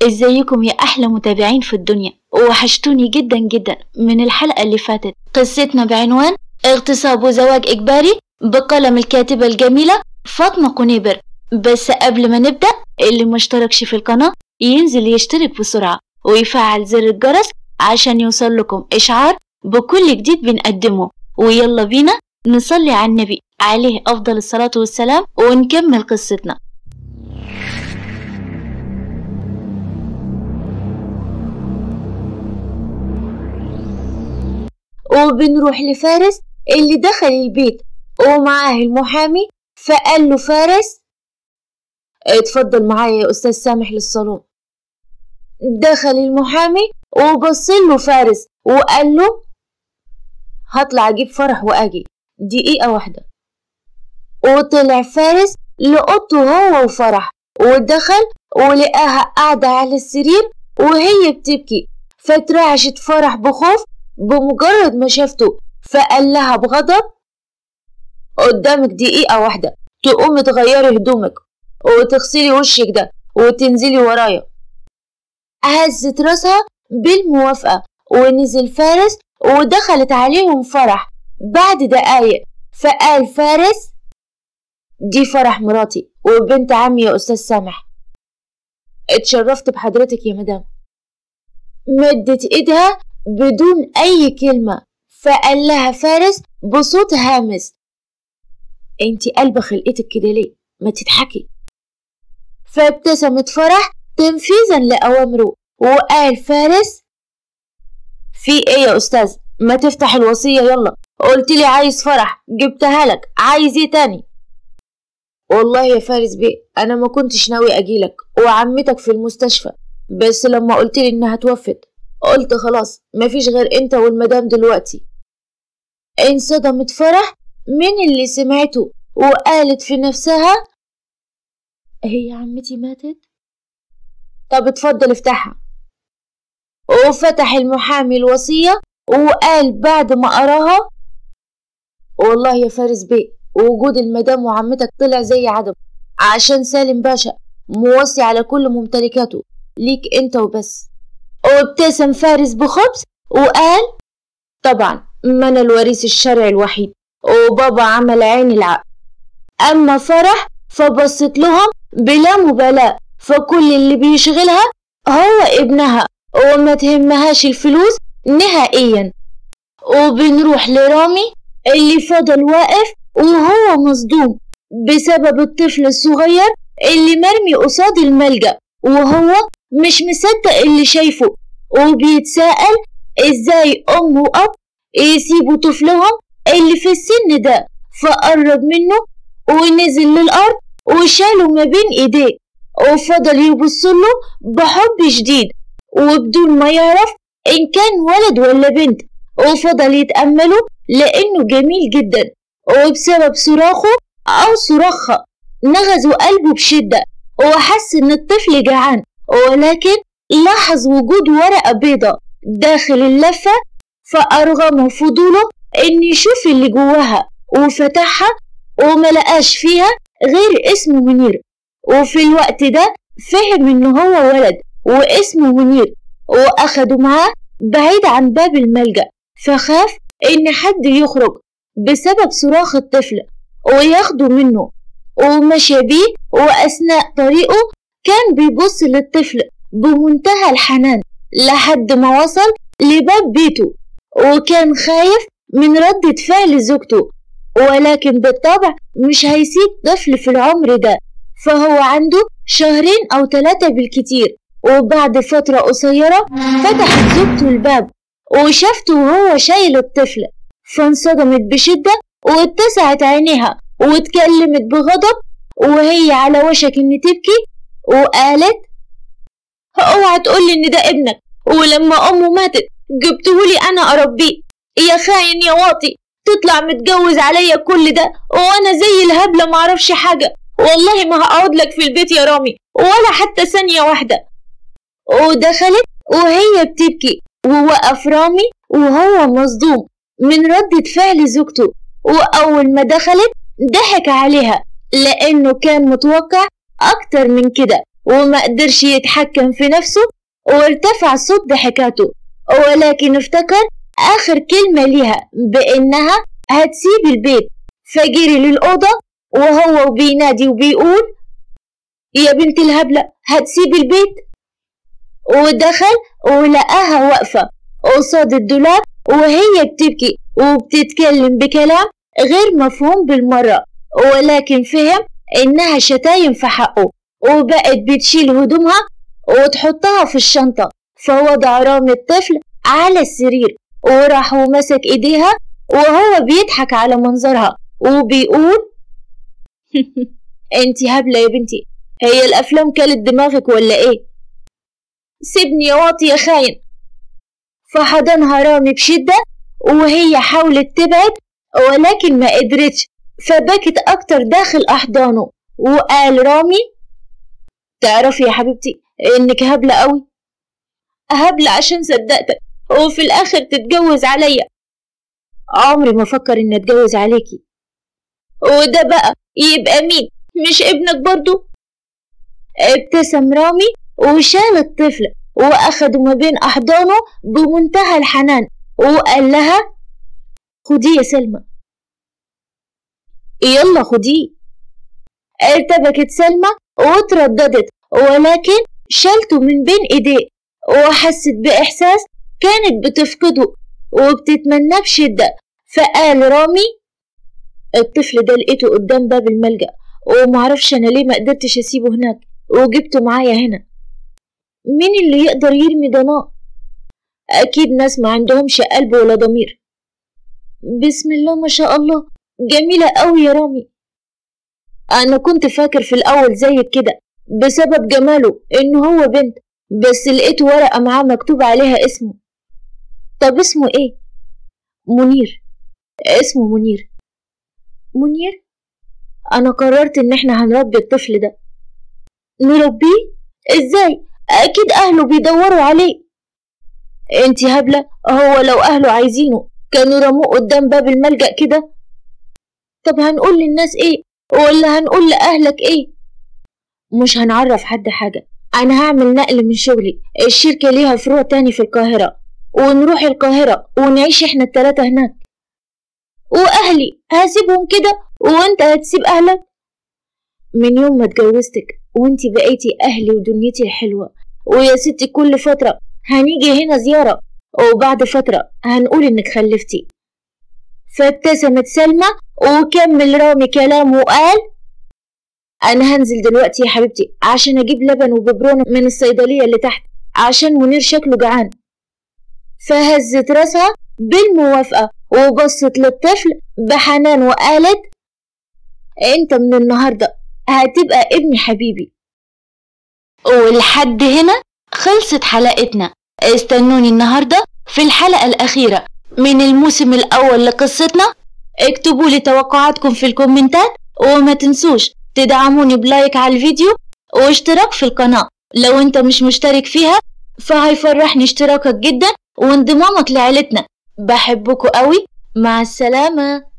ازيكم يا احلى متابعين في الدنيا وحشتوني جدا جدا من الحلقة اللي فاتت قصتنا بعنوان اغتصاب وزواج اجباري بقلم الكاتبة الجميلة فاطمة قنيبر بس قبل ما نبدأ اللي مشتركش في القناة ينزل يشترك بسرعة ويفعل زر الجرس عشان يوصل لكم اشعار بكل جديد بنقدمه ويلا بينا نصلي على النبي عليه افضل الصلاة والسلام ونكمل قصتنا وبنروح لفارس اللي دخل البيت ومعاه المحامي فقال له فارس اتفضل معايا يا أستاذ سامح للصالون دخل المحامي وبص له فارس وقال له هطلع أجيب فرح وأجي دقيقة واحدة وطلع فارس لقطه هو وفرح ودخل ولقاها قاعدة على السرير وهي بتبكي فترعشت فرح بخوف بمجرد ما شافته فقال لها بغضب قدامك دقيقة واحدة تقومي تغيري هدومك وتغسلي وشك ده وتنزلي ورايا هزت راسها بالموافقة ونزل فارس ودخلت عليهم فرح بعد دقايق فقال فارس دي فرح مراتي وبنت عمي يا أستاذ سامح اتشرفت بحضرتك يا مدام مدت ايدها بدون أي كلمة فقال لها فارس بصوت هامس انتي قلبة خلقتك كده ليه ما تضحكي فابتسمت فرح تنفيذا لأوامره وقال فارس في ايه يا أستاذ ما تفتح الوصية يلا قلت لي عايز فرح جبتها لك عايز ايه تاني والله يا فارس بيه انا ما كنتش ناوي اجيلك وعمتك في المستشفى بس لما قلت لي انها توفت قلت خلاص مفيش غير انت والمدام دلوقتي انصدمت فرح من اللي سمعته وقالت في نفسها هي عمتي ماتت طب اتفضل افتحها وفتح المحامي الوصية وقال بعد ما قراها والله يا فارس بيه وجود المدام وعمتك طلع زي عدم عشان سالم باشا موصي على كل ممتلكاته ليك انت وبس وابتسم فارس بخبز وقال طبعا ما انا الوريث الشرعي الوحيد وبابا عمل عين العقل اما فرح فبصت لهم بلا مبالاة فكل اللي بيشغلها هو ابنها وما تهمهاش الفلوس نهائيا وبنروح لرامي اللي فضل واقف وهو مصدوم بسبب الطفل الصغير اللي مرمي قصاد الملجأ وهو مش مصدق اللي شايفه وبيتساءل ازاي ام واب يسيبوا طفلهم اللي في السن ده فقرب منه ونزل للأرض وشاله ما بين ايديه وفضل يبصله بحب شديد وبدون ما يعرف إن كان ولد ولا بنت وفضل يتأمله لأنه جميل جدا وبسبب صراخه أو صراخها نغزوا قلبه بشدة وحس إن الطفل جعان ولكن لاحظ وجود ورقة بيضة داخل اللفة فأرغمه فضوله إن يشوف اللي جواها وفتحها وملقاش فيها غير اسم منير وفي الوقت ده فهم إنه هو ولد واسمه منير وأخده معاه بعيد عن باب الملجأ فخاف إن حد يخرج بسبب صراخ الطفل وياخده منه ومشى بيه وأثناء طريقه كان بيبص للطفل بمنتهى الحنان لحد ما وصل لباب بيته وكان خايف من ردة فعل زوجته ولكن بالطبع مش هيسيب طفل في العمر ده فهو عنده شهرين أو ثلاثة بالكتير وبعد فترة قصيرة فتحت زوجته الباب وشافته وهو شايل الطفل فانصدمت بشدة واتسعت عينيها واتكلمت بغضب وهي على وشك ان تبكي وقالت اوعى تقولي ان ده ابنك ولما امه ماتت جبتهولي انا اربيه يا خاين يا واطي تطلع متجوز عليا كل ده وانا زي الهبلة معرفش حاجة والله ما هقعد لك في البيت يا رامي ولا حتى ثانية واحدة ودخلت وهي بتبكي ووقف رامي وهو مصدوم من ردة فعل زوجته وأول ما دخلت ضحك عليها لأنه كان متوقع أكتر من كده وما قدرش يتحكم في نفسه وارتفع صوت ضحكاته ولكن افتكر آخر كلمة ليها بإنها هتسيب البيت فجري للأوضة وهو بينادي وبيقول يا بنت الهبلة هتسيب البيت ودخل ولقاها واقفة قصاد الدولاب وهي بتبكي وبتتكلم بكلام غير مفهوم بالمرة ولكن فهم إنها شتايم في حقه وبقت بتشيل هدومها وتحطها في الشنطة فوضع رامي الطفل على السرير وراح ومسك ايديها وهو بيضحك على منظرها وبيقول انتي هبلة يا بنتي هي الافلام كلت دماغك ولا ايه سيبني يا واطي يا خاين فحضنها رامي بشدة وهي حاولت تبعد ولكن ما قدرتش فبكت أكتر داخل أحضانه وقال رامي تعرفي يا حبيبتي إنك هبلة قوي هبلة عشان صدقتك وفي الآخر تتجوز عليا عمري ما فكر إني أتجوز عليكي وده بقى يبقى مين مش ابنك برضو ابتسم رامي وشال الطفل وأخده ما بين أحضانه بمنتهى الحنان وقال لها خديه يا سلمى يلا خديه ارتبكت سلمى وترددت ولكن شالته من بين ايديه وحست بإحساس كانت بتفقده وبتتمناه بشدة فقال رامي الطفل ده لقيته قدام باب الملجأ ومعرفش أنا ليه ما قدرتش أسيبه هناك وجبته معايا هنا مين اللي يقدر يرمي ضناء أكيد ناس ما عندهمش قلب ولا ضمير بسم الله ما شاء الله جميلة أوي يا رامي أنا كنت فاكر في الأول زيك كده بسبب جماله إنه هو بنت بس لقيت ورقة معاه مكتوب عليها اسمه طب اسمه إيه؟ منير اسمه منير منير؟ أنا قررت إن إحنا هنربي الطفل ده نربيه؟ إزاي؟ أكيد أهله بيدوروا عليه انتي هبلة هو لو أهله عايزينه كانوا رموه قدام باب الملجأ كده طب هنقول للناس ايه ولا هنقول لأهلك ايه مش هنعرف حد حاجة أنا هعمل نقل من شغلي الشركة ليها فروع تاني في القاهرة ونروح القاهرة ونعيش احنا التلاتة هناك وأهلي هسيبهم كده وانت هتسيب أهلك من يوم ما اتجوزتك وانتي بقيتي أهلي ودنيتي الحلوة ويا ستي كل فترة هنيجي هنا زيارة وبعد فترة هنقول إنك خلفتي فابتسمت سلمى وكمل رامي كلامه وقال أنا هنزل دلوقتي يا حبيبتي عشان أجيب لبن وببرونة من الصيدلية اللي تحت عشان منير شكله جعان فهزت راسها بالموافقة وبصت للطفل بحنان وقالت انت من النهاردة هتبقى ابني حبيبي ولحد هنا خلصت حلقتنا استنوني النهاردة في الحلقة الأخيرة من الموسم الأول لقصتنا اكتبوا لي توقعاتكم في الكومنتات وما تنسوش تدعموني بلايك على الفيديو واشتراك في القناة لو انت مش مشترك فيها فهيفرحني اشتراكك جدا وانضمامك لعيلتنا بحبكوا قوي مع السلامة